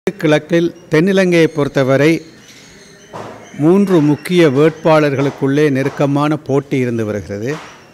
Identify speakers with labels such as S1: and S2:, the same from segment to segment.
S1: கிழக்கில் தென்னிலங்கையை பொறுத்தவரை மூன்று முக்கிய வேட்பாளர்களுக்குள்ளே நெருக்கமான போட்டி இருந்து வருகிறது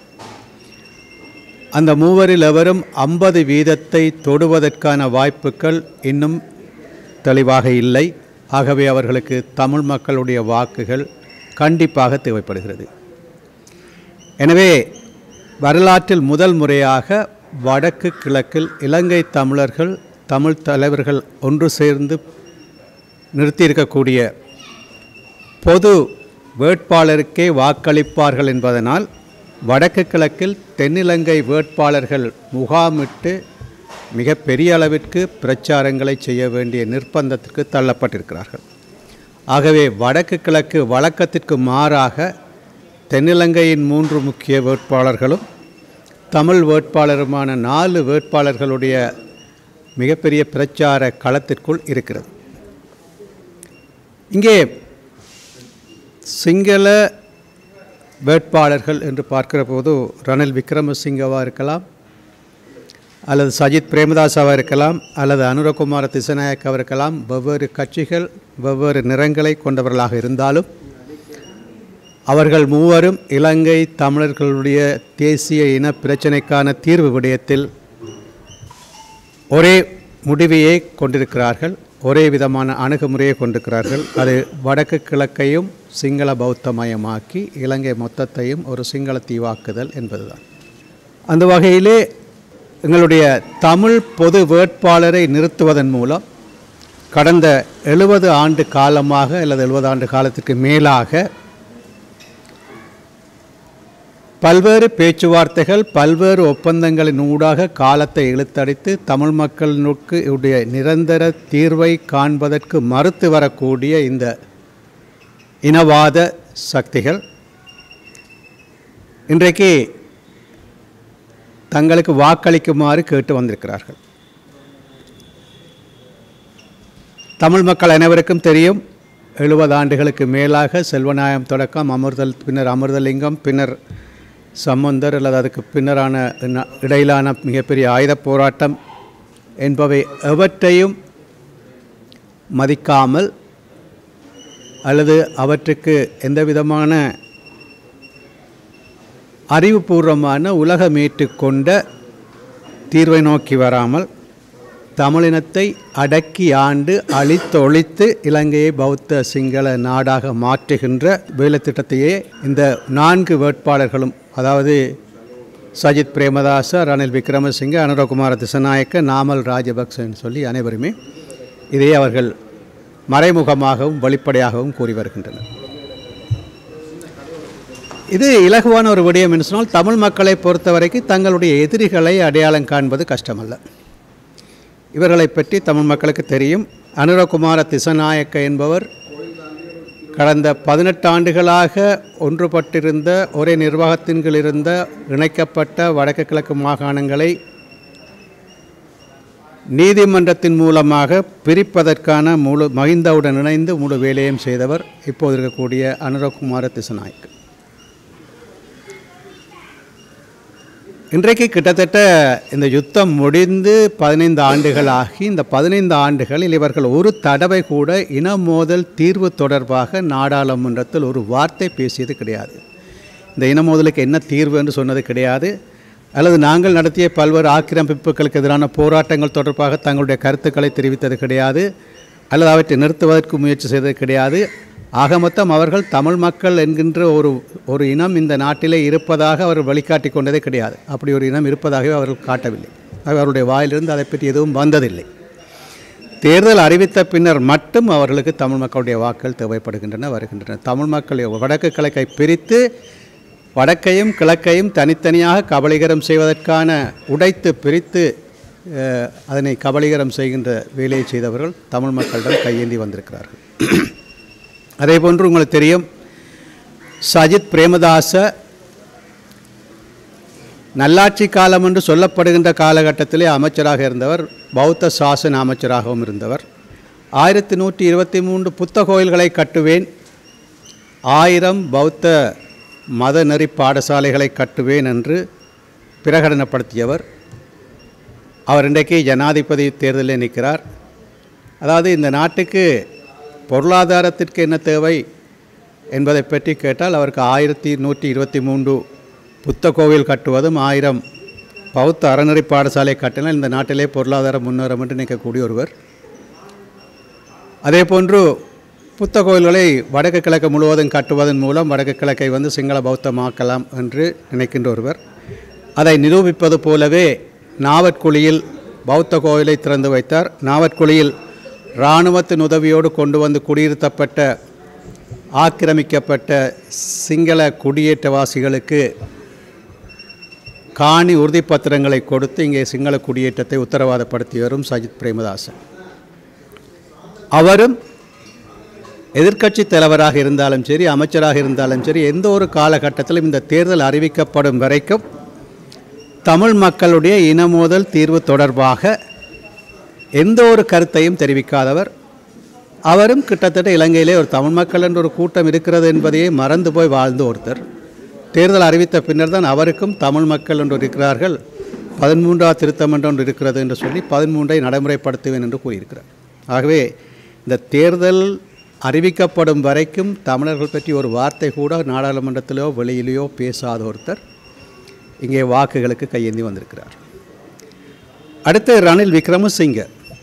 S1: அந்த மூவரில் எவரும் ஐம்பது வீதத்தை தொடுவதற்கான வாய்ப்புகள் இன்னும் தெளிவாக இல்லை ஆகவே அவர்களுக்கு தமிழ் மக்களுடைய வாக்குகள் கண்டிப்பாக தேவைப்படுகிறது எனவே வரலாற்றில் முதல் முறையாக வடக்கு கிழக்கில் இலங்கை தமிழர்கள் தமிழ் தலைவர்கள் ஒன்று சேர்ந்து நிறுத்தியிருக்கக்கூடிய பொது வேட்பாளருக்கே வாக்களிப்பார்கள் என்பதனால் வடக்கு கிழக்கில் தென்னிலங்கை வேட்பாளர்கள் முகாமிட்டு மிக பெரிய அளவிற்கு பிரச்சாரங்களை செய்ய வேண்டிய நிர்பந்தத்திற்கு தள்ளப்பட்டிருக்கிறார்கள் ஆகவே வடக்கு கிழக்கு வழக்கத்திற்கு மாறாக தென்னிலங்கையின் மூன்று முக்கிய வேட்பாளர்களும் தமிழ் வேட்பாளருமான நாலு வேட்பாளர்களுடைய மிகப்பெரிய பிரச்சார களத்திற்குள் இருக்கிறது இங்கே சிங்கள வேட்பாளர்கள் என்று பார்க்கிற போது ரணில் விக்ரமசிங்கவாக இருக்கலாம் அல்லது சஜித் பிரேமதாசாவாக இருக்கலாம் அல்லது அனுரகுமார திசநாயக்காவாக இருக்கலாம் வெவ்வேறு கட்சிகள் வெவ்வேறு நிறங்களை கொண்டவர்களாக இருந்தாலும் அவர்கள் மூவரும் இலங்கை தமிழர்களுடைய தேசிய இன பிரச்சினைக்கான தீர்வு விடயத்தில் ஒரே முடிவையே கொண்டிருக்கிறார்கள் ஒரே விதமான அணுகுமுறையை கொண்டிருக்கிறார்கள் அது வடக்கு கிழக்கையும் சிங்கள பௌத்தமயமாக்கி இலங்கை மொத்தத்தையும் ஒரு சிங்கள தீவாக்குதல் என்பதுதான் அந்த வகையிலே எங்களுடைய தமிழ் பொது வேட்பாளரை நிறுத்துவதன் மூலம் கடந்த எழுபது ஆண்டு காலமாக அல்லது எழுபது ஆண்டு காலத்திற்கு மேலாக பல்வேறு பேச்சுவார்த்தைகள் பல்வேறு ஒப்பந்தங்களின் ஊடாக காலத்தை இழுத்தடித்து தமிழ் மக்களுக்கு உடைய நிரந்தர தீர்வை காண்பதற்கு மறுத்து வரக்கூடிய இந்த இனவாத சக்திகள் இன்றைக்கு தங்களுக்கு வாக்களிக்குமாறு கேட்டு வந்திருக்கிறார்கள் தமிழ் மக்கள் அனைவருக்கும் தெரியும் எழுபது ஆண்டுகளுக்கு மேலாக செல்வநாயம் தொடக்கம் அமிர்தல் பின்னர் அமிர்தலிங்கம் பின்னர் சம்பந்தர் அல்லது அதுக்கு பின்னரான ந- இடையிலான மிகப்பெரிய ஆயுதப் போராட்டம் என்பவை எவற்றையும் மதிக்காமல் அல்லது அவற்றுக்கு எந்த விதமான அறிவுபூர்வமான உலகமேற்றுக்கொண்ட தீர்வை நோக்கி வராமல் தமிழினத்தை அடக்கி ஆண்டு அழித்தொழித்து இலங்கையை பௌத்த சிங்கள நாடாக மாற்றுகின்ற வேலைத்திட்டத்தையே இந்த நான்கு வேட்பாளர்களும் அதாவது சஜித் பிரேமதாச ரணில் விக்ரமசிங்க அனுரகுமார திசநாயக்க நாமல் ராஜபக்சன்னு சொல்லி அனைவருமே இதை அவர்கள் மறைமுகமாகவும் வெளிப்படையாகவும் கூறி வருகின்றனர் இது இலகுவான ஒரு விடயம் என்று சொன்னால் தமிழ் மக்களை பொறுத்தவரைக்கும் தங்களுடைய எதிரிகளை அடையாளம் காண்பது கஷ்டமல்ல இவர்களை பற்றி தமிழ் மக்களுக்கு தெரியும் அனுரகுமார திசநாயக்க என்பவர் கடந்த பதினெட்டு ஆண்டுகளாக ஒன்றுபட்டிருந்த ஒரே நிர்வாகத்தின் கீழ் இருந்த இணைக்கப்பட்ட வடக்கு கிழக்கு மாகாணங்களை நீதிமன்றத்தின் மூலமாக பிரிப்பதற்கான முழு மஹிந்தவுடன் இணைந்து முழு வேலையும் செய்தவர் இப்போது இருக்கக்கூடிய அனுரகுமார திசநாயக் இன்றைக்கு கிட்டத்தட்ட இந்த யுத்தம் முடிந்து பதினைந்து ஆண்டுகள் ஆகி இந்த பதினைந்து ஆண்டுகளில் இவர்கள் ஒரு தடவை கூட இன மோதல் தீர்வு தொடர்பாக நாடாளுமன்றத்தில் ஒரு வார்த்தை பேசியது கிடையாது இந்த இன மோதலுக்கு என்ன தீர்வு என்று சொன்னது கிடையாது அல்லது நாங்கள் நடத்திய பல்வேறு ஆக்கிரமிப்புகளுக்கு எதிரான போராட்டங்கள் தொடர்பாக தங்களுடைய கருத்துக்களை தெரிவித்தது கிடையாது அல்லது அவற்றை நிறுத்துவதற்கு முயற்சி செய்தது கிடையாது ஆக மொத்தம் அவர்கள் தமிழ் மக்கள் என்கின்ற ஒரு ஒரு இனம் இந்த நாட்டிலே இருப்பதாக அவர் வழிகாட்டி கொண்டதே கிடையாது அப்படி ஒரு இனம் இருப்பதாகவே அவர்கள் காட்டவில்லை ஆகவே அவருடைய வாயிலிருந்து அதை பற்றி எதுவும் வந்ததில்லை தேர்தல் அறிவித்த பின்னர் மட்டும் அவர்களுக்கு தமிழ் மக்களுடைய வாக்குகள் தேவைப்படுகின்றன வருகின்றன தமிழ் மக்கள் வடக்கு கிழக்கை பிரித்து வடக்கையும் கிழக்கையும் தனித்தனியாக கபலீகரம் செய்வதற்கான உடைத்து பிரித்து அஹ், அதனை கபலீகரம் செய்கின்ற வேலையை செய்தவர்கள் தமிழ் மக்களிடம் கையேந்தி வந்திருக்கிறார்கள் அதே போன்று உங்களுக்கு தெரியும் சஜித் பிரேமதாச நல்லாட்சி காலம் என்று சொல்லப்படுகின்ற காலகட்டத்திலே அமைச்சராக இருந்தவர் பௌத்த சாசன அமைச்சராகவும் இருந்தவர் ஆயிரத்தி நூற்றி இருபத்தி மூன்று புத்த கோயில்களை கட்டுவேன் ஆயிரம் பௌத்த மத நெறி பாடசாலைகளை கட்டுவேன் என்று பிரகடனப்படுத்தியவர் அவர் இன்றைக்கு ஜனாதிபதி தேர்தலில் நிற்கிறார் அதாவது இந்த நாட்டுக்கு பொருளாதாரத்திற்கு என்ன தேவை என்பதை பற்றி கேட்டால் அவருக்கு ஆயிரத்தி நூற்றி இருபத்தி மூன்று புத்த கோவில் கட்டுவதும் ஆயிரம் பௌத்த அறநெறி பாடசாலை கட்டினால் இந்த நாட்டிலே பொருளாதார முன்னேறம் என்று நினைக்கக்கூடிய ஒருவர் அதே போன்று புத்த கோயில்களை வடக்கு கிழக்கு முழுவதும் கட்டுவதன் மூலம் வடக்கு கிழக்கை வந்து சிங்கள பௌத்தமாக்கலாம் என்று நினைக்கின்ற ஒருவர் அதை நிரூபிப்பது போலவே நாவற்குழியில் பௌத்த கோயிலை திறந்து வைத்தார் நாவற்குழியில் இராணுவத்தின் உதவியோடு கொண்டு வந்து குடியிருத்தப்பட்ட ஆக்கிரமிக்கப்பட்ட சிங்கள குடியேற்றவாசிகளுக்கு காணி உறுதிப்பத்திரங்களை கொடுத்து இங்கே சிங்கள குடியேற்றத்தை உத்தரவாதப்படுத்தி வரும் சஜித் பிரேமதாசன் அவரும் எதிர்க்கட்சி தலைவராக இருந்தாலும் சரி அமைச்சராக இருந்தாலும் சரி எந்த ஒரு காலகட்டத்திலும் இந்த தேர்தல் அறிவிக்கப்படும் வரைக்கும் தமிழ் மக்களுடைய இனமோதல் தீர்வு தொடர்பாக எந்த ஒரு கருத்தையும் தெரிவிக்காதவர் அவரும் கிட்டத்தட்ட இலங்கையிலே ஒரு தமிழ் மக்கள் என்ற ஒரு கூட்டம் இருக்கிறது என்பதையே மறந்து போய் வாழ்ந்த ஒருத்தர் தேர்தல் அறிவித்த பின்னர் தான் அவருக்கும் தமிழ் மக்கள் என்று இருக்கிறார்கள் பதிமூன்றாவது திருத்தம் என்று ஒன்று இருக்கிறது என்று சொல்லி பதிமூன்றை நடைமுறைப்படுத்துவேன் என்று கூறியிருக்கிறார் ஆகவே இந்த தேர்தல் அறிவிக்கப்படும் வரைக்கும் தமிழர்கள் பற்றி ஒரு வார்த்தை கூட நாடாளுமன்றத்திலோ வெளியிலேயோ பேசாத ஒருத்தர் இங்கே வாக்குகளுக்கு கையேந்தி வந்திருக்கிறார் அடுத்து ரணில் விக்ரமசிங்க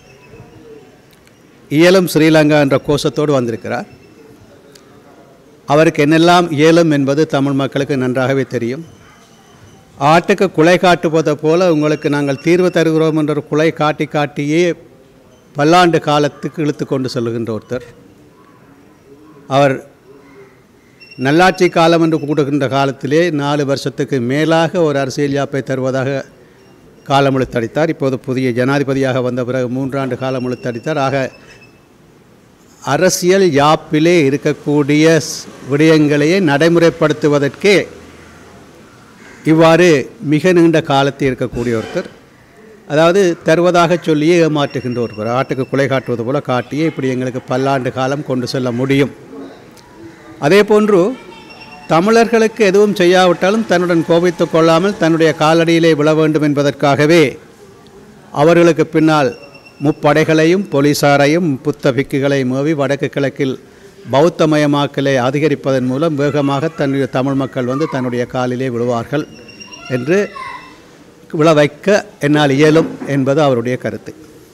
S1: இயலும் ஸ்ரீலங்கா என்ற கோஷத்தோடு வந்திருக்கிறார் அவருக்கு என்னெல்லாம் இயலும் என்பது தமிழ் மக்களுக்கு நன்றாகவே தெரியும் ஆட்டுக்கு குலை காட்டுவதை போல உங்களுக்கு நாங்கள் தீர்வு தருகிறோம் என்ற ஒரு குலை காட்டி காட்டியே பல்லாண்டு காலத்துக்கு இழுத்து கொண்டு செல்லுகின்ற ஒருத்தர் அவர் நல்லாட்சி காலம் என்று கூடுகின்ற காலத்திலே நாலு வருஷத்துக்கு மேலாக ஒரு அரசியல் யாப்பை தருவதாக காலம் இழுத்தடித்தார் இப்போது புதிய ஜனாதிபதியாக வந்த பிறகு மூன்றாண்டு காலம் இழுத்தடித்தார் ஆக அரசியல் யாப்பிலே இருக்கக்கூடிய ஸ்- விடயங்களையே நடைமுறைப்படுத்துவதற்கே இவ்வாறு மிக நீண்ட காலத்தில் இருக்கக்கூடிய ஒருத்தர் அதாவது தருவதாக சொல்லியே ஏமாற்றுகின்ற ஒருவர் ஆட்டுக்கு குலை காட்டுவது போல காட்டியே இப்படி எங்களுக்கு பல்லாண்டு காலம் கொண்டு செல்ல முடியும் அதே போன்று தமிழர்களுக்கு எதுவும் செய்யாவிட்டாலும் தன்னுடன் கோபித்துக் கொள்ளாமல் தன்னுடைய காலடியிலே விழ வேண்டும் என்பதற்காகவே அவர்களுக்கு பின்னால் முப்படைகளையும் போலீசாரையும் புத்த பிக்குகளை மேவி வடக்கு கிழக்கில் பௌத்தமயமாக்கலை அதிகரிப்பதன் மூலம் வேகமாக தன்னுடைய தமிழ் மக்கள் வந்து தன்னுடைய காலிலே விழுவார்கள் என்று விழ வைக்க என்னால் இயலும் என்பது அவருடைய கருத்து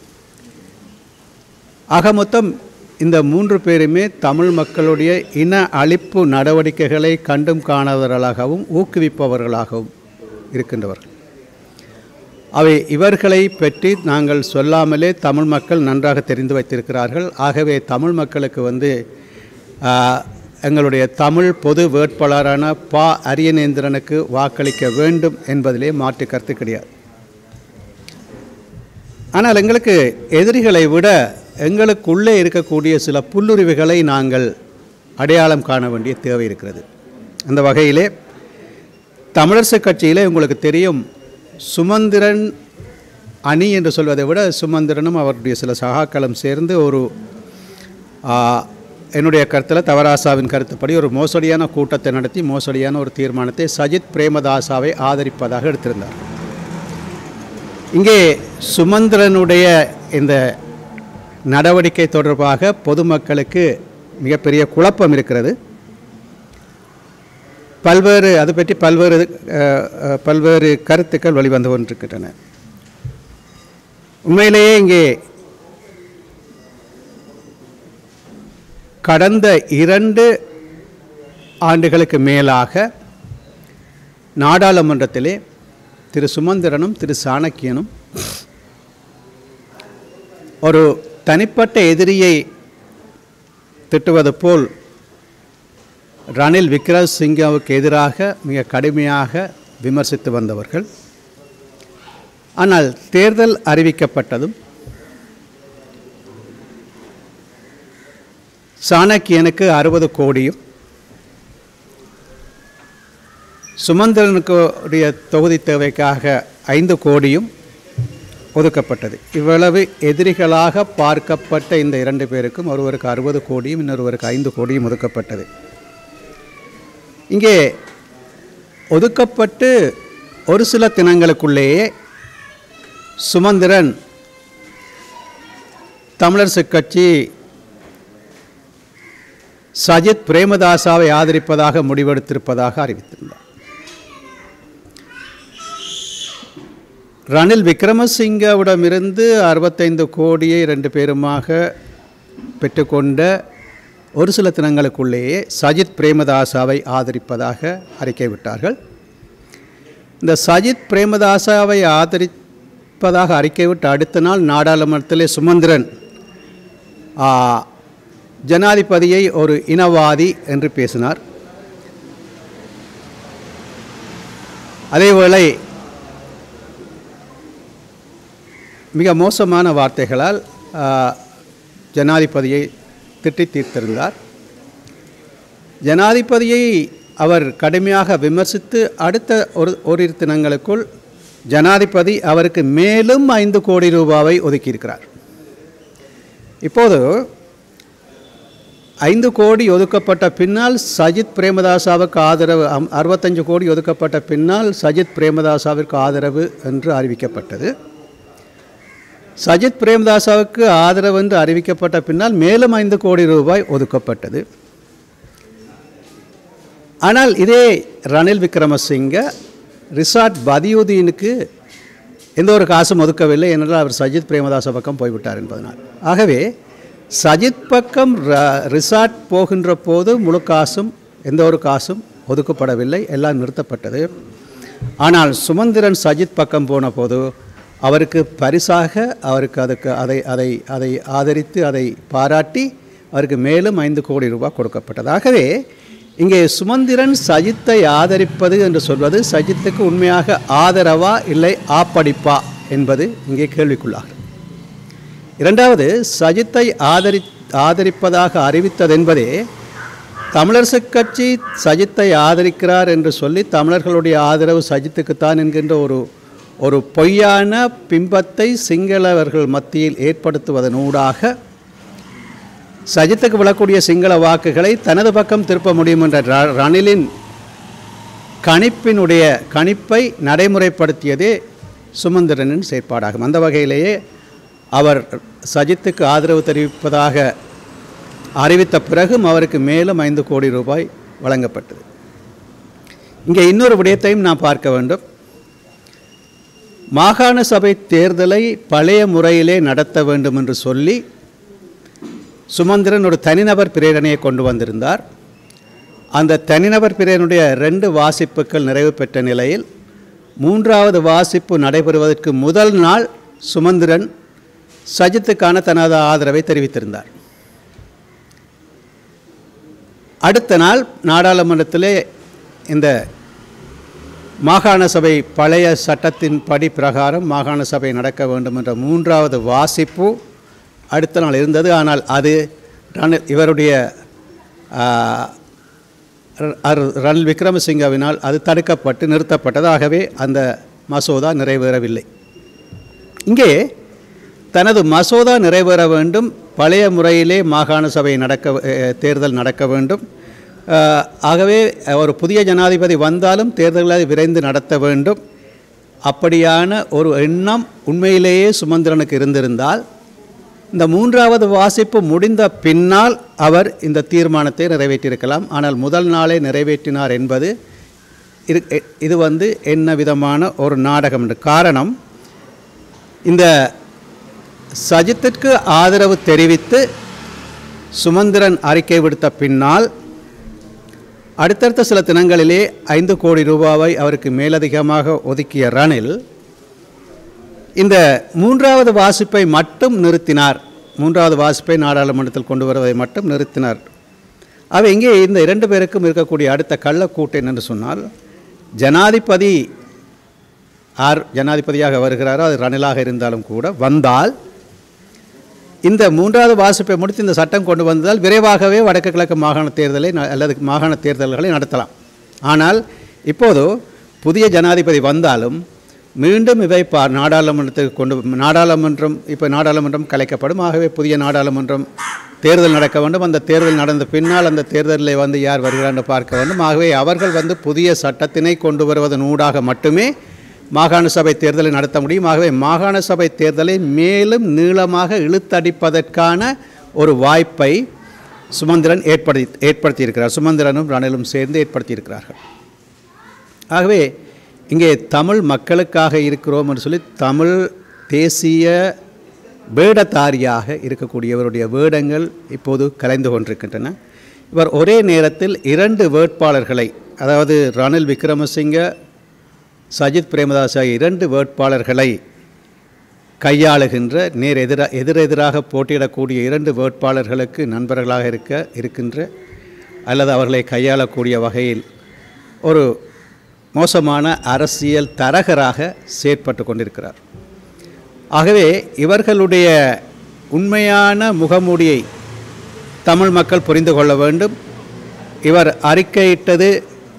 S1: ஆக மொத்தம் இந்த மூன்று பேருமே தமிழ் மக்களுடைய இன அழிப்பு நடவடிக்கைகளை கண்டும் காணாதவர்களாகவும் ஊக்குவிப்பவர்களாகவும் இருக்கின்றவர்கள் அவை இவர்களை பற்றி நாங்கள் சொல்லாமலே தமிழ் மக்கள் நன்றாக தெரிந்து வைத்திருக்கிறார்கள் ஆகவே தமிழ் மக்களுக்கு வந்து ஆ, எங்களுடைய தமிழ் பொது வேட்பாளரான பா அரியநேந்திரனுக்கு வாக்களிக்க வேண்டும் என்பதிலே மாற்று கருத்து கிடையாது ஆனால் எங்களுக்கு எதிரிகளை விட எங்களுக்குள்ளே இருக்கக்கூடிய சில புல்லுரிவுகளை நாங்கள் அடையாளம் காண வேண்டிய தேவை இருக்கிறது அந்த வகையிலே தமிழரசு கட்சியிலே உங்களுக்கு தெரியும் சுமந்திரன் அணி என்று சொல்வதை விட சுமந்திரனும் அவருடைய சில சகாக்களும் சேர்ந்து ஒரு ஆ, என்னுடைய கருத்தில் தவராசாவின் கருத்துப்படி ஒரு மோசடியான கூட்டத்தை நடத்தி மோசடியான ஒரு தீர்மானத்தை சஜித் பிரேமதாசாவை ஆதரிப்பதாக எடுத்திருந்தார் இங்கே சுமந்திரனுடைய இந்த நடவடிக்கை தொடர்பாக பொதுமக்களுக்கு மிகப்பெரிய குழப்பம் இருக்கிறது பல்வேறு அது பற்றி பல்வேறு அஹ், அஹ், பல்வேறு கருத்துக்கள் வெளிவந்து கொண்டிருக்கின்றன உண்மையிலேயே இங்கே கடந்த இரண்டு ஆண்டுகளுக்கு மேலாக நாடாளுமன்றத்திலே திரு சுமந்திரனும் திரு சாணக்கியனும் ஒரு தனிப்பட்ட எதிரியை திட்டுவது போல் ரணில் விக்ரமசிங்கவுக்கு எதிராக மிக கடுமையாக விமர்சித்து வந்தவர்கள் ஆனால் தேர்தல் அறிவிக்கப்பட்டதும் சாணக்கியனுக்கு அறுபது கோடியும் சுமந்திரனுக்கு உடைய தொகுதி தேவைக்காக ஐந்து கோடியும் ஒதுக்கப்பட்டது இவ்வளவு எதிரிகளாக பார்க்கப்பட்ட இந்த இரண்டு பேருக்கும் ஒருவருக்கு அறுபது கோடியும் இன்னொருவருக்கு ஐந்து கோடியும் ஒதுக்கப்பட்டது இங்கே ஒதுக்கப்பட்டு ஒரு சில தினங்களுக்குள்ளேயே சுமந்திரன் தமிழரசு கட்சி சஜித் பிரேமதாசாவை ஆதரிப்பதாக முடிவெடுத்திருப்பதாக அறிவித்திருந்தார் ரணில் விக்ரமசிங்கவிடமிருந்து அறுபத்தைந்து கோடியை ரெண்டு பேருமாக பெற்றுக்கொண்ட ஒரு சில தினங்களுக்குள்ளேயே சஜித் பிரேமதாசாவை ஆதரிப்பதாக அறிக்கை விட்டார்கள் இந்த சஜித் பிரேமதாசாவை ஆதரிப்பதாக அறிக்கை விட்டு அடுத்த நாள் நாடாளுமன்றத்திலே சுமந்திரன் ஆ, ஜனாதிபதியை ஒரு இனவாதி என்று பேசினார் அதேவேளை மிக மோசமான வார்த்தைகளால் ஆ, ஜனாதிபதியை திட்டி தீர்த்திருந்தார் ஜனாதிபதியை அவர் கடுமையாக விமர்சித்து அடுத்த ஒரு ஓரிரு தினங்களுக்குள் ஜனாதிபதி அவருக்கு மேலும் ஐந்து கோடி ரூபாவை ஒதுக்கியிருக்கிறார் இப்போது ஐந்து கோடி ஒதுக்கப்பட்ட பின்னால் சஜித் பிரேமதாசாவுக்கு ஆதரவு அம்- அறுபத்தஞ்சு கோடி ஒதுக்கப்பட்ட பின்னால் சஜித் பிரேமதாசாவிற்கு ஆதரவு என்று அறிவிக்கப்பட்டது சஜித் பிரேமதாசாவுக்கு ஆதரவு என்று அறிவிக்கப்பட்ட பின்னால் மேலும் ஐந்து கோடி ரூபாய் ஒதுக்கப்பட்டது ஆனால் இதே ரணில் விக்ரமசிங்க ரிசார்ட் பதியுதீனுக்கு எந்த ஒரு காசும் ஒதுக்கவில்லை என்றால் அவர் சஜித் பிரேமதாச பக்கம் போய்விட்டார் என்பதனால் ஆகவே சஜித் பக்கம் ர- ரிசார்ட் போகின்ற போது முழு காசும் எந்த ஒரு காசும் ஒதுக்கப்படவில்லை எல்லாம் நிறுத்தப்பட்டது ஆனால் சுமந்திரன் சஜித் பக்கம் போன போது அவருக்கு பரிசாக அவருக்கு அதுக்கு அதை அதை அதை ஆதரித்து அதை பாராட்டி அவருக்கு மேலும் ஐந்து கோடி ரூபாய் கொடுக்கப்பட்டது ஆகவே இங்கே சுமந்திரன் சஜித்தை ஆதரிப்பது என்று சொல்வது சஜித்துக்கு உண்மையாக ஆதரவா இல்லை ஆப்படிப்பா என்பது இங்கே கேள்விக்குள்ளாகிறது இரண்டாவது சஜித்தை ஆதரி ஆதரிப்பதாக அறிவித்தது என்பதே தமிழரசுக் கட்சி சஜித்தை ஆதரிக்கிறார் என்று சொல்லி தமிழர்களுடைய ஆதரவு சஜித்துக்குத்தான் என்கின்ற ஒரு ஒரு பொய்யான பிம்பத்தை சிங்களவர்கள் மத்தியில் ஏற்படுத்துவதனூடாக சஜித்துக்கு விழக்கூடிய சிங்கள வாக்குகளை தனது பக்கம் திருப்ப முடியும் என்ற ர- ரணிலின் கணிப்பினுடைய கணிப்பை நடைமுறைப்படுத்தியதே சுமந்திரனின் செயற்பாடாகும் அந்த வகையிலேயே அவர் சஜித்துக்கு ஆதரவு தெரிவிப்பதாக அறிவித்த பிறகும் அவருக்கு மேலும் ஐந்து கோடி ரூபாய் வழங்கப்பட்டது இங்கே இன்னொரு விடயத்தையும் நாம் பார்க்க வேண்டும் மாகாண சபை தேர்தலை பழைய முறையிலே நடத்த வேண்டும் என்று சொல்லி சுமந்திரன் ஒரு தனிநபர் பிரேரணையை கொண்டு வந்திருந்தார் அந்த தனிநபர் பிரேரனுடைய ரெண்டு வாசிப்புகள் நிறைவு பெற்ற நிலையில் மூன்றாவது வாசிப்பு நடைபெறுவதற்கு முதல் நாள் சுமந்திரன் சஜித்துக்கான தனது ஆதரவை தெரிவித்திருந்தார் அடுத்த நாள் நாடாளுமன்றத்திலே இந்த மாகாண சபை பழைய சட்டத்தின் படி பிரகாரம் மாகாண சபை நடக்க வேண்டும் என்ற மூன்றாவது வாசிப்பு அடுத்த நாள் இருந்தது ஆனால் அது ரணில் இவருடைய ஆ, ர- அரு- ரணில் விக்ரமசிங்கவினால் அது தடுக்கப்பட்டு நிறுத்தப்பட்டது ஆகவே அந்த மசோதா நிறைவேறவில்லை இங்கே தனது மசோதா நிறைவேற வேண்டும் பழைய முறையிலே மாகாண சபை நடக்க அஹ், தேர்தல் நடக்க வேண்டும் அஹ், ஆகவே ஒரு புதிய ஜனாதிபதி வந்தாலும் தேர்தல்களை விரைந்து நடத்த வேண்டும் அப்படியான ஒரு எண்ணம் உண்மையிலேயே சுமந்திரனுக்கு இருந்திருந்தால் இந்த மூன்றாவது வாசிப்பு முடிந்த பின்னால் அவர் இந்த தீர்மானத்தை நிறைவேற்றியிருக்கலாம் ஆனால் முதல் நாளே நிறைவேற்றினார் என்பது இது இது வந்து என்ன விதமான ஒரு நாடகம் என்று காரணம் இந்த சஜித்திற்கு ஆதரவு தெரிவித்து சுமந்திரன் அறிக்கை விடுத்த பின்னால் அடுத்தடுத்த சில தினங்களிலே ஐந்து கோடி ரூபாவை அவருக்கு மேலதிகமாக ஒதுக்கிய ரணில் இந்த மூன்றாவது வாசிப்பை மட்டும் நிறுத்தினார் மூன்றாவது வாசிப்பை நாடாளுமன்றத்தில் கொண்டு வருவதை மட்டும் நிறுத்தினார் அவை இங்கே இந்த இரண்டு பேருக்கும் இருக்கக்கூடிய அடுத்த கள்ளக்கூட்டு என்னென்று சொன்னால் ஜனாதிபதி யார் ஜனாதிபதியாக வருகிறாரோ அது ரணிலாக இருந்தாலும் கூட வந்தால் இந்த மூன்றாவது வாசிப்பை முடித்து இந்த சட்டம் கொண்டு வந்ததால் விரைவாகவே வடக்கு கிழக்கு மாகாண தேர்தலை ந- அல்லது மாகாண தேர்தல்களை நடத்தலாம் ஆனால் இப்போது புதிய ஜனாதிபதி வந்தாலும் மீண்டும் இவை பா நாடாளுமன்றத்துக்கு கொண்டு நாடாளுமன்றம் இப்போ நாடாளுமன்றம் கலைக்கப்படும் ஆகவே புதிய நாடாளுமன்றம் தேர்தல் நடக்க வேண்டும் அந்த தேர்தல் நடந்த பின்னால் அந்த தேர்தலில் வந்து யார் வருகிறான்னு பார்க்க வேண்டும் ஆகவே அவர்கள் வந்து புதிய சட்டத்தினை கொண்டு வருவதன் ஊடாக மட்டுமே மாகாண சபை தேர்தலை நடத்த முடியும் ஆகவே மாகாண சபை தேர்தலை மேலும் நீளமாக இழுத்தடிப்பதற்கான ஒரு வாய்ப்பை சுமந்திரன் ஏற்படுத்தி ஏற்படுத்தியிருக்கிறார் சுமந்திரனும் ரணிலும் சேர்ந்து ஏற்படுத்தியிருக்கிறார்கள் ஆகவே இங்கே தமிழ் மக்களுக்காக இருக்கிறோம் என்று சொல்லி தமிழ் தேசிய வேடத்தாரியாக இருக்கக்கூடியவருடைய வேடங்கள் இப்போது கலைந்து கொண்டிருக்கின்றன இவர் ஒரே நேரத்தில் இரண்டு வேட்பாளர்களை அதாவது ரணில் விக்ரமசிங்க சஜித் பிரேமதாஸ் ஆகிய இரண்டு வேட்பாளர்களை கையாளுகின்ற நேர் எதிராக எதிரெதிராக போட்டியிடக்கூடிய இரண்டு வேட்பாளர்களுக்கு நண்பர்களாக இருக்க இருக்கின்ற அல்லது அவர்களை கையாளக்கூடிய வகையில் ஒரு மோசமான அரசியல் தரகராக செயற்பட்டு கொண்டிருக்கிறார் ஆகவே இவர்களுடைய உண்மையான முகமூடியை தமிழ் மக்கள் புரிந்து கொள்ள வேண்டும் இவர் அறிக்கையிட்டது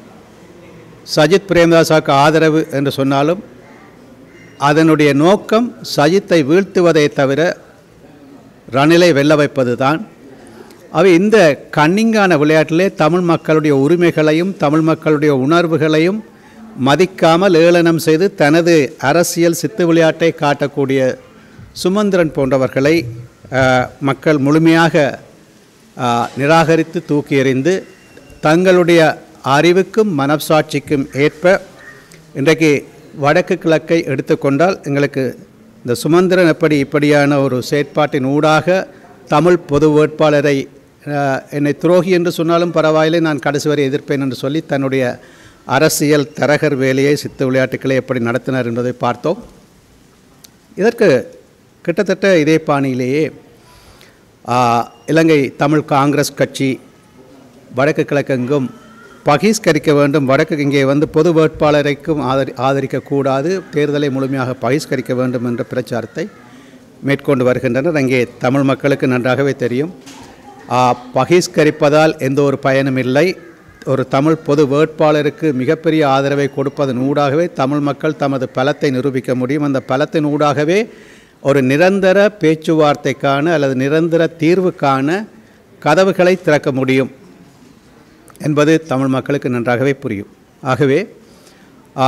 S1: சஜித் பிரேமதாசாவுக்கு ஆதரவு என்று சொன்னாலும் அதனுடைய நோக்கம் சஜித்தை வீழ்த்துவதை தவிர ரணிலை வெல்ல வைப்பது தான் அவை இந்த கண்ணிங்கான விளையாட்டிலே தமிழ் மக்களுடைய உரிமைகளையும் தமிழ் மக்களுடைய உணர்வுகளையும் மதிக்காமல் ஏளனம் செய்து தனது அரசியல் சித்து விளையாட்டை காட்டக்கூடிய சுமந்திரன் போன்றவர்களை அஹ், மக்கள் முழுமையாக அஹ், நிராகரித்து தூக்கி எறிந்து தங்களுடைய அறிவுக்கும் மனசாட்சிக்கும் ஏற்ப இன்றைக்கு வடக்கு கிழக்கை எடுத்துக்கொண்டால் எங்களுக்கு இந்த சுமந்திரன் எப்படி இப்படியான ஒரு செயற்பாட்டின் ஊடாக தமிழ் பொது வேட்பாளரை அஹ், என்னை துரோகி என்று சொன்னாலும் பரவாயில்லை நான் கடைசி வரை எதிர்ப்பேன் என்று சொல்லி தன்னுடைய அரசியல் தரகர் வேலையை சித்து விளையாட்டுக்களை எப்படி நடத்தினார் என்பதை பார்த்தோம் இதற்கு கிட்டத்தட்ட இதே பாணியிலேயே ஆ, இலங்கை தமிழ் காங்கிரஸ் கட்சி வடக்கு கிழக்கெங்கும் பகிஷ்கரிக்க வேண்டும் வடக்கு இங்கே வந்து பொது வேட்பாளரைக்கும் ஆதரி ஆதரிக்கக்கூடாது தேர்தலை முழுமையாக பகிஷ்கரிக்க வேண்டும் என்ற பிரச்சாரத்தை மேற்கொண்டு வருகின்றனர் அங்கே தமிழ் மக்களுக்கு நன்றாகவே தெரியும் ஆ, பகிஷ்கரிப்பதால் எந்த ஒரு பயனும் இல்லை ஒரு தமிழ் பொது வேட்பாளருக்கு மிகப்பெரிய ஆதரவை கொடுப்பதன் ஊடாகவே தமிழ் மக்கள் தமது பலத்தை நிரூபிக்க முடியும் அந்த பலத்தின் ஊடாகவே ஒரு நிரந்தர பேச்சுவார்த்தைக்கான அல்லது நிரந்தர தீர்வுக்கான கதவுகளை திறக்க முடியும் என்பது தமிழ் மக்களுக்கு நன்றாகவே புரியும் ஆகவே ஆ,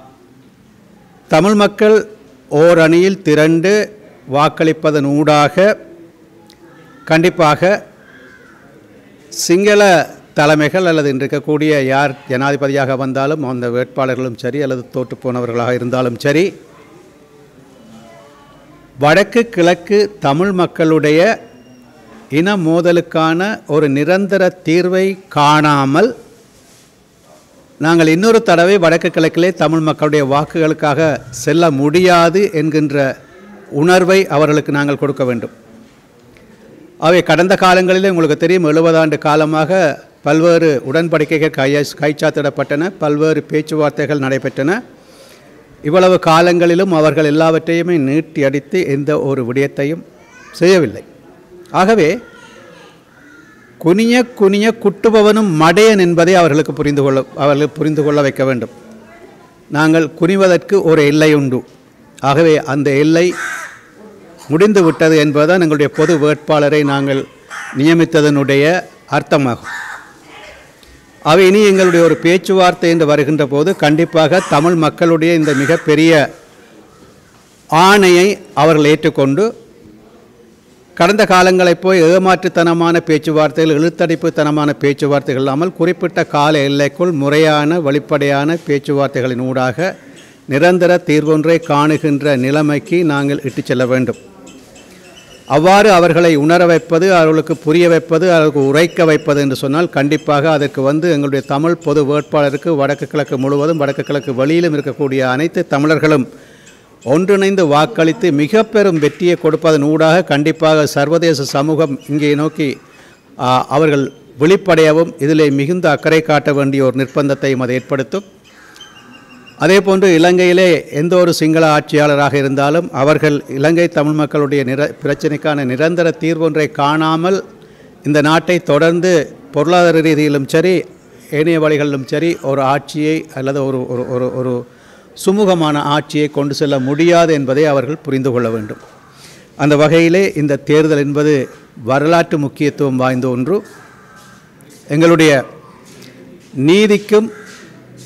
S1: தமிழ் மக்கள் ஓர் அணியில் திரண்டு வாக்களிப்பதன் ஊடாக கண்டிப்பாக சிங்கள தலைமைகள் அல்லது இன்று இருக்கக்கூடிய யார் ஜனாதிபதியாக வந்தாலும் அந்த வேட்பாளர்களும் சரி அல்லது தோற்று போனவர்களாக இருந்தாலும் சரி வடக்கு கிழக்கு தமிழ் மக்களுடைய இன மோதலுக்கான ஒரு நிரந்தர தீர்வை காணாமல் நாங்கள் இன்னொரு தடவை வடக்கு கிழக்கிலே தமிழ் மக்களுடைய வாக்குகளுக்காக செல்ல முடியாது என்கின்ற உணர்வை அவர்களுக்கு நாங்கள் கொடுக்க வேண்டும் அவை கடந்த காலங்களிலே உங்களுக்கு தெரியும் எழுபது ஆண்டு காலமாக பல்வேறு உடன்படிக்கைகள் கைய கைச்சாத்திடப்பட்டன பல்வேறு பேச்சுவார்த்தைகள் நடைபெற்றன இவ்வளவு காலங்களிலும் அவர்கள் எல்லாவற்றையுமே நீட்டி அடித்து எந்த ஒரு விடயத்தையும் செய்யவில்லை ஆகவே குனிய குனிய குட்டுபவனும் மடையன் என்பதை அவர்களுக்கு புரிந்து கொள்ள அவர்கள் புரிந்து கொள்ள வைக்க வேண்டும் நாங்கள் குனிவதற்கு ஒரு எல்லை உண்டு ஆகவே அந்த எல்லை முடிந்து விட்டது என்பதுதான் எங்களுடைய பொது வேட்பாளரை நாங்கள் நியமித்ததனுடைய அர்த்தமாகும் அவை இனி எங்களுடைய ஒரு பேச்சுவார்த்தை என்று வருகின்ற போது கண்டிப்பாக தமிழ் மக்களுடைய இந்த மிகப்பெரிய ஆணையை அவர்கள் ஏற்றுக்கொண்டு கடந்த காலங்களைப் போய் ஏமாற்றுத்தனமான பேச்சுவார்த்தைகள் இழுத்தடிப்புத்தனமான பேச்சுவார்த்தைகள் இல்லாமல் குறிப்பிட்ட கால எல்லைக்குள் முறையான வெளிப்படையான பேச்சுவார்த்தைகளின் ஊடாக நிரந்தர தீர்வொன்றை காணுகின்ற நிலைமைக்கு நாங்கள் இட்டுச் செல்ல வேண்டும் அவ்வாறு அவர்களை உணர வைப்பது அவர்களுக்கு புரிய வைப்பது அவர்களுக்கு உரைக்க வைப்பது என்று சொன்னால் கண்டிப்பாக அதற்கு வந்து எங்களுடைய தமிழ் பொது வேட்பாளருக்கு வடக்கு கிழக்கு முழுவதும் வடக்கு கிழக்கு வெளியிலும் இருக்கக்கூடிய அனைத்து தமிழர்களும் ஒன்றிணைந்து வாக்களித்து மிக பெரும் வெற்றியை கொடுப்பதன் ஊடாக கண்டிப்பாக சர்வதேச சமூகம் இங்கே நோக்கி ஆ, அவர்கள் விழிப்படையவும் இதிலே மிகுந்த அக்கறை காட்ட வேண்டிய ஒரு நிர்பந்தத்தையும் அது ஏற்படுத்தும் அதே போன்று இலங்கையிலே எந்த ஒரு சிங்கள ஆட்சியாளராக இருந்தாலும் அவர்கள் இலங்கை தமிழ் மக்களுடைய நிர பிரச்சனைக்கான நிரந்தர தீர்வொன்றை காணாமல் இந்த நாட்டை தொடர்ந்து பொருளாதார ரீதியிலும் சரி ஏனைய வழிகளிலும் சரி ஒரு ஆட்சியை அல்லது ஒரு ஒரு ஒரு ஒரு சுமூகமான ஆட்சியை கொண்டு செல்ல முடியாது என்பதை அவர்கள் புரிந்து கொள்ள வேண்டும் அந்த வகையிலே இந்த தேர்தல் என்பது வரலாற்று முக்கியத்துவம் வாய்ந்த ஒன்று எங்களுடைய நீதிக்கும்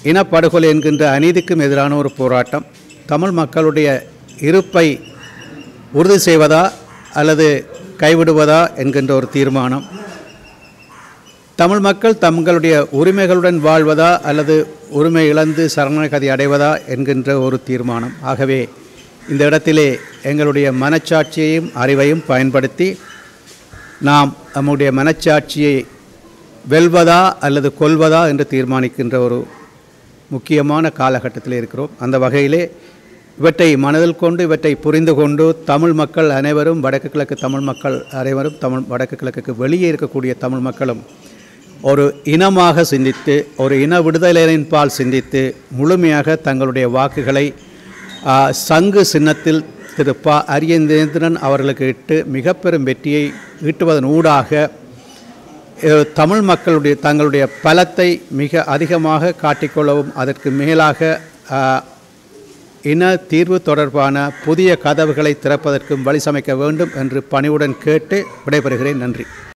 S1: இனப்படுகொலை என்கின்ற அநீதிக்கும் எதிரான ஒரு போராட்டம் தமிழ் மக்களுடைய இருப்பை உறுதி செய்வதா அல்லது கைவிடுவதா என்கின்ற ஒரு தீர்மானம் தமிழ் மக்கள் தங்களுடைய உரிமைகளுடன் வாழ்வதா அல்லது உரிமை இழந்து சரணகதி அடைவதா என்கின்ற ஒரு தீர்மானம் ஆகவே இந்த இடத்திலே எங்களுடைய மனச்சாட்சியையும் அறிவையும் பயன்படுத்தி நாம் நம்முடைய மனச்சாட்சியை வெல்வதா அல்லது கொல்வதா என்று தீர்மானிக்கின்ற ஒரு முக்கியமான காலகட்டத்தில் இருக்கிறோம் அந்த வகையிலே இவற்றை மனதில் கொண்டு இவற்றை புரிந்து கொண்டு தமிழ் மக்கள் அனைவரும் வடக்கு கிழக்கு தமிழ் மக்கள் அனைவரும் தமிழ் வடக்கு கிழக்குக்கு வெளியே இருக்கக்கூடிய தமிழ் மக்களும் ஒரு இனமாக சிந்தித்து ஒரு இன விடுதலையின் பால் சிந்தித்து முழுமையாக தங்களுடைய வாக்குகளை ஆ, சங்கு சின்னத்தில் திரு ப அரியந்தேந்திரன் அவர்களுக்கு இட்டு மிக பெரும் வெற்றியை ஈட்டுவதன் ஊடாக அஹ், தமிழ் மக்களுடைய தங்களுடைய பலத்தை மிக அதிகமாக காட்டிக்கொள்ளவும் அதற்கு மேலாக அஹ், இன தீர்வு தொடர்பான புதிய கதவுகளை திறப்பதற்கும் வழி சமைக்க வேண்டும் என்று பணிவுடன் கேட்டு விடைபெறுகிறேன் நன்றி